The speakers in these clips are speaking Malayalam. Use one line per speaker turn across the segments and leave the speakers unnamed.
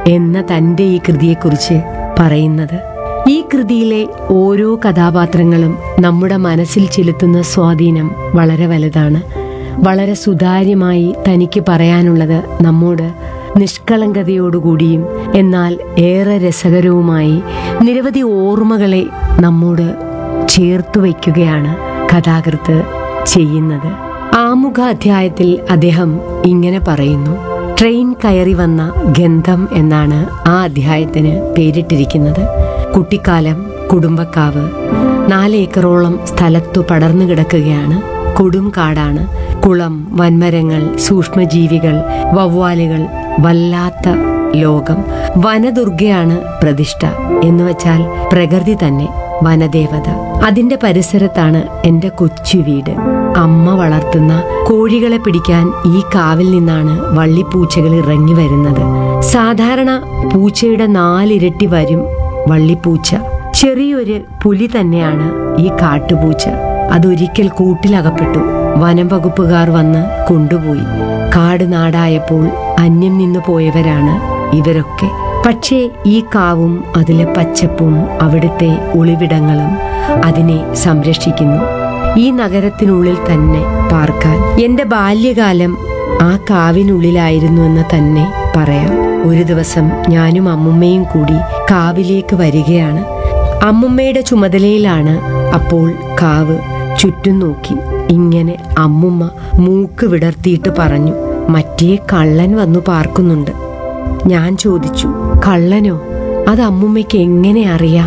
എന്ന തൻ്റെ ഈ കൃതിയെക്കുറിച്ച് പറയുന്നത് ഈ കൃതിയിലെ ഓരോ കഥാപാത്രങ്ങളും നമ്മുടെ മനസ്സിൽ ചെലുത്തുന്ന സ്വാധീനം വളരെ വലുതാണ് വളരെ സുതാര്യമായി തനിക്ക് പറയാനുള്ളത് നമ്മോട് നിഷ്കളങ്കതയോടുകൂടിയും എന്നാൽ ഏറെ രസകരവുമായി നിരവധി ഓർമ്മകളെ നമ്മോട് ചേർത്തു വയ്ക്കുകയാണ് കഥാകൃത്ത് ചെയ്യുന്നത് ആമുഖ അധ്യായത്തിൽ അദ്ദേഹം ഇങ്ങനെ പറയുന്നു ട്രെയിൻ കയറി വന്ന ഗന്ധം എന്നാണ് ആ അധ്യായത്തിന് പേരിട്ടിരിക്കുന്നത് കുട്ടിക്കാലം കുടുംബക്കാവ് നാലേക്കറോളം സ്ഥലത്തു പടർന്നു കിടക്കുകയാണ് കൊടും കാടാണ് കുളം വൻമരങ്ങൾ സൂക്ഷ്മജീവികൾ വവ്വാലുകൾ വല്ലാത്ത ലോകം വനദുർഗയാണ് പ്രതിഷ്ഠ എന്നുവച്ചാൽ പ്രകൃതി തന്നെ വനദേവത അതിന്റെ പരിസരത്താണ് എന്റെ കൊച്ചു വീട് അമ്മ വളർത്തുന്ന കോഴികളെ പിടിക്കാൻ ഈ കാവിൽ നിന്നാണ് വള്ളിപ്പൂച്ചകൾ ഇറങ്ങി വരുന്നത് സാധാരണ പൂച്ചയുടെ നാലിരട്ടി വരും വള്ളിപ്പൂച്ച ചെറിയൊരു പുലി തന്നെയാണ് ഈ കാട്ടുപൂച്ച അതൊരിക്കൽ കൂട്ടിലകപ്പെട്ടു വനം വകുപ്പുകാർ വന്ന് കൊണ്ടുപോയി കാട് നാടായപ്പോൾ അന്യം നിന്നു പോയവരാണ് ഇവരൊക്കെ പക്ഷേ ഈ കാവും അതിലെ പച്ചപ്പും അവിടുത്തെ ഒളിവിടങ്ങളും അതിനെ സംരക്ഷിക്കുന്നു ഈ നഗരത്തിനുള്ളിൽ തന്നെ പാർക്കാൻ എന്റെ ബാല്യകാലം ആ കാവിനുള്ളിലായിരുന്നു എന്ന് തന്നെ പറയാം ഒരു ദിവസം ഞാനും അമ്മുമ്മയും കൂടി കാവിലേക്ക് വരികയാണ് അമ്മുമ്മയുടെ ചുമതലയിലാണ് അപ്പോൾ കാവ് ചുറ്റും നോക്കി ഇങ്ങനെ അമ്മുമ്മ മൂക്ക് വിടർത്തിയിട്ട് പറഞ്ഞു മറ്റേ കള്ളൻ വന്നു പാർക്കുന്നുണ്ട് ഞാൻ ചോദിച്ചു കള്ളനോ അത് അമ്മുമ്മയ്ക്ക് എങ്ങനെ അറിയാം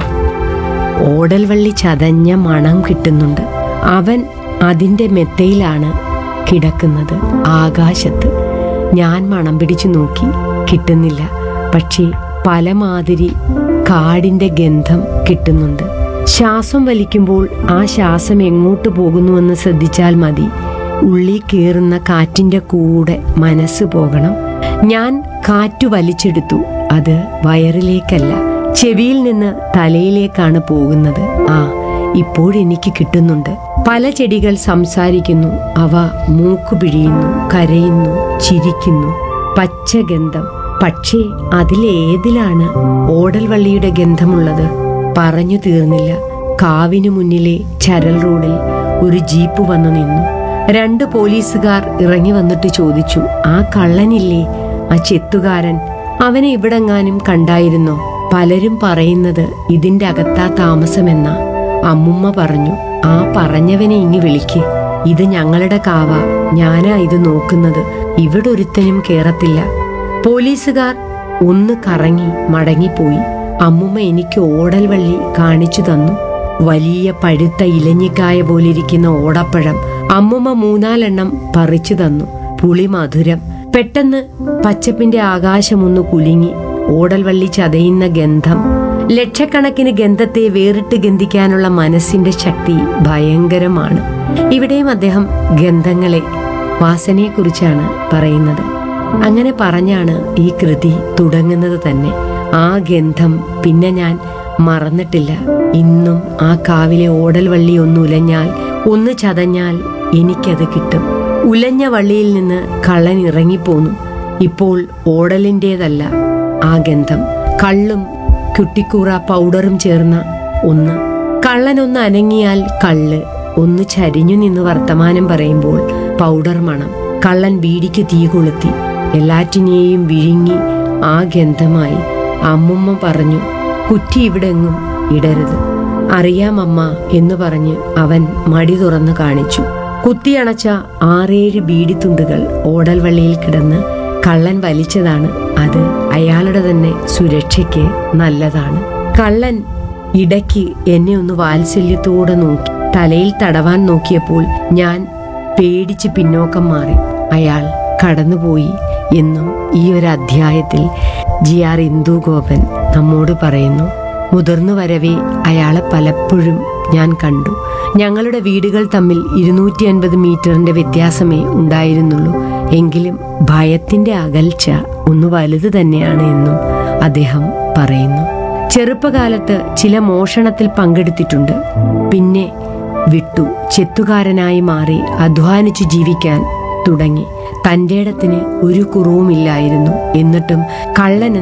ഓടൽവള്ളി ചതഞ്ഞ മണം കിട്ടുന്നുണ്ട് അവൻ അതിന്റെ മെത്തയിലാണ് കിടക്കുന്നത് ആകാശത്ത് ഞാൻ മണം പിടിച്ചു നോക്കി കിട്ടുന്നില്ല പക്ഷേ പല മാതിരി കാടിന്റെ ഗന്ധം കിട്ടുന്നുണ്ട് ശ്വാസം വലിക്കുമ്പോൾ ആ ശ്വാസം എങ്ങോട്ട് പോകുന്നുവെന്ന് ശ്രദ്ധിച്ചാൽ മതി ഉള്ളി കീറുന്ന കാറ്റിന്റെ കൂടെ മനസ്സ് പോകണം ഞാൻ കാറ്റു വലിച്ചെടുത്തു അത് വയറിലേക്കല്ല ചെവിയിൽ നിന്ന് തലയിലേക്കാണ് പോകുന്നത് ആ ഇപ്പോഴെനിക്ക് കിട്ടുന്നുണ്ട് പല ചെടികൾ സംസാരിക്കുന്നു അവ മൂക്കു പിഴിയുന്നു കരയുന്നു ചിരിക്കുന്നു പച്ചഗന്ധം പക്ഷേ അതിലേതിലാണ് ഓടൽവള്ളിയുടെ ഗന്ധമുള്ളത് പറഞ്ഞു തീർന്നില്ല കാവിനു മുന്നിലെ ചരൽ റോഡിൽ ഒരു ജീപ്പ് വന്നു നിന്നു രണ്ട് പോലീസുകാർ ഇറങ്ങി വന്നിട്ട് ചോദിച്ചു ആ കള്ളനില്ലേ ആ ചെത്തുകാരൻ അവനെ ഇവിടെങ്ങാനും കണ്ടായിരുന്നോ പലരും പറയുന്നത് ഇതിന്റെ അകത്താ താമസമെന്ന അമ്മുമ്മ പറഞ്ഞു ആ പറഞ്ഞവനെ ഇങ്ങി വിളിക്ക് ഇത് ഞങ്ങളുടെ കാവ ഞാനാ ഇത് നോക്കുന്നത് ഇവിടെ ഒരുത്തനും കേറത്തില്ല പോലീസുകാർ ഒന്ന് കറങ്ങി മടങ്ങിപ്പോയി അമ്മുമ്മ എനിക്ക് ഓടൽവള്ളി കാണിച്ചു തന്നു വലിയ പഴുത്ത ഇലഞ്ഞിക്കായ പോലിരിക്കുന്ന ഓടപ്പഴം അമ്മുമ്മ മൂന്നാലെണ്ണം പറിച്ചു തന്നു പുളി മധുരം പെട്ടെന്ന് പച്ചപ്പിന്റെ ആകാശമൊന്ന് കുലുങ്ങി ഓടൽവള്ളി ചതയുന്ന ഗന്ധം ലക്ഷക്കണക്കിന് ഗന്ധത്തെ വേറിട്ട് ഗന്ധിക്കാനുള്ള മനസ്സിന്റെ ശക്തി ഭയങ്കരമാണ് ഇവിടെയും അദ്ദേഹം ഗന്ധങ്ങളെ വാസനയെക്കുറിച്ചാണ് പറയുന്നത് അങ്ങനെ പറഞ്ഞാണ് ഈ കൃതി തുടങ്ങുന്നത് തന്നെ ആ ഗന്ധം പിന്നെ ഞാൻ മറന്നിട്ടില്ല ഇന്നും ആ കാവിലെ ഓടൽ വള്ളി ഒന്ന് ഉലഞ്ഞാൽ ഒന്ന് ചതഞ്ഞാൽ എനിക്കത് കിട്ടും ഉലഞ്ഞ വള്ളിയിൽ നിന്ന് കള്ളൻ ഇറങ്ങിപ്പോന്നു ഇപ്പോൾ ഓടലിൻ്റെതല്ല ആ ഗന്ധം കള്ളും കുട്ടിക്കൂറ പൗഡറും ചേർന്ന ഒന്ന് കള്ളനൊന്ന് അനങ്ങിയാൽ കള്ള് ഒന്ന് ചരിഞ്ഞു നിന്ന് വർത്തമാനം പറയുമ്പോൾ പൗഡർ മണം കള്ളൻ ബീഡിക്ക് തീ കൊളുത്തി എല്ലാറ്റിനെയും വിഴുങ്ങി ആ ഗന്ധമായി അമ്മുമ്മ പറഞ്ഞു കുറ്റി ഇവിടെങ്ങും ഇടരുത് അറിയാം അമ്മ എന്ന് പറഞ്ഞ് അവൻ മടി തുറന്നു കാണിച്ചു കുത്തിയണച്ച ആറേഴ് ബീഡിത്തുണ്ടുകൾ ഓടൽവള്ളിയിൽ കിടന്ന് കള്ളൻ വലിച്ചതാണ് അത് അയാളുടെ തന്നെ സുരക്ഷയ്ക്ക് നല്ലതാണ് കള്ളൻ ഇടയ്ക്ക് എന്നെ ഒന്ന് വാത്സല്യത്തോടെ നോക്കി തലയിൽ തടവാൻ നോക്കിയപ്പോൾ ഞാൻ പേടിച്ച് പിന്നോക്കം മാറി അയാൾ കടന്നുപോയി എന്നും ഈ ഒരു അധ്യായത്തിൽ ജി ആർ ഇന്ദുഗോപൻ നമ്മോട് പറയുന്നു മുതിർന്നു വരവേ അയാളെ പലപ്പോഴും ഞാൻ കണ്ടു ഞങ്ങളുടെ വീടുകൾ തമ്മിൽ ഇരുന്നൂറ്റി അൻപത് മീറ്ററിന്റെ വ്യത്യാസമേ ഉണ്ടായിരുന്നുള്ളൂ എങ്കിലും ഭയത്തിന്റെ അകൽച്ച ഒന്ന് വലുത് തന്നെയാണ് എന്നും അദ്ദേഹം പറയുന്നു ചെറുപ്പകാലത്ത് ചില മോഷണത്തിൽ പങ്കെടുത്തിട്ടുണ്ട് പിന്നെ വിട്ടു ചെത്തുകാരനായി മാറി അധ്വാനിച്ചു ജീവിക്കാൻ തുടങ്ങി തന്റെ ഇടത്തിന് ഒരു കുറവുമില്ലായിരുന്നു എന്നിട്ടും കള്ളൻ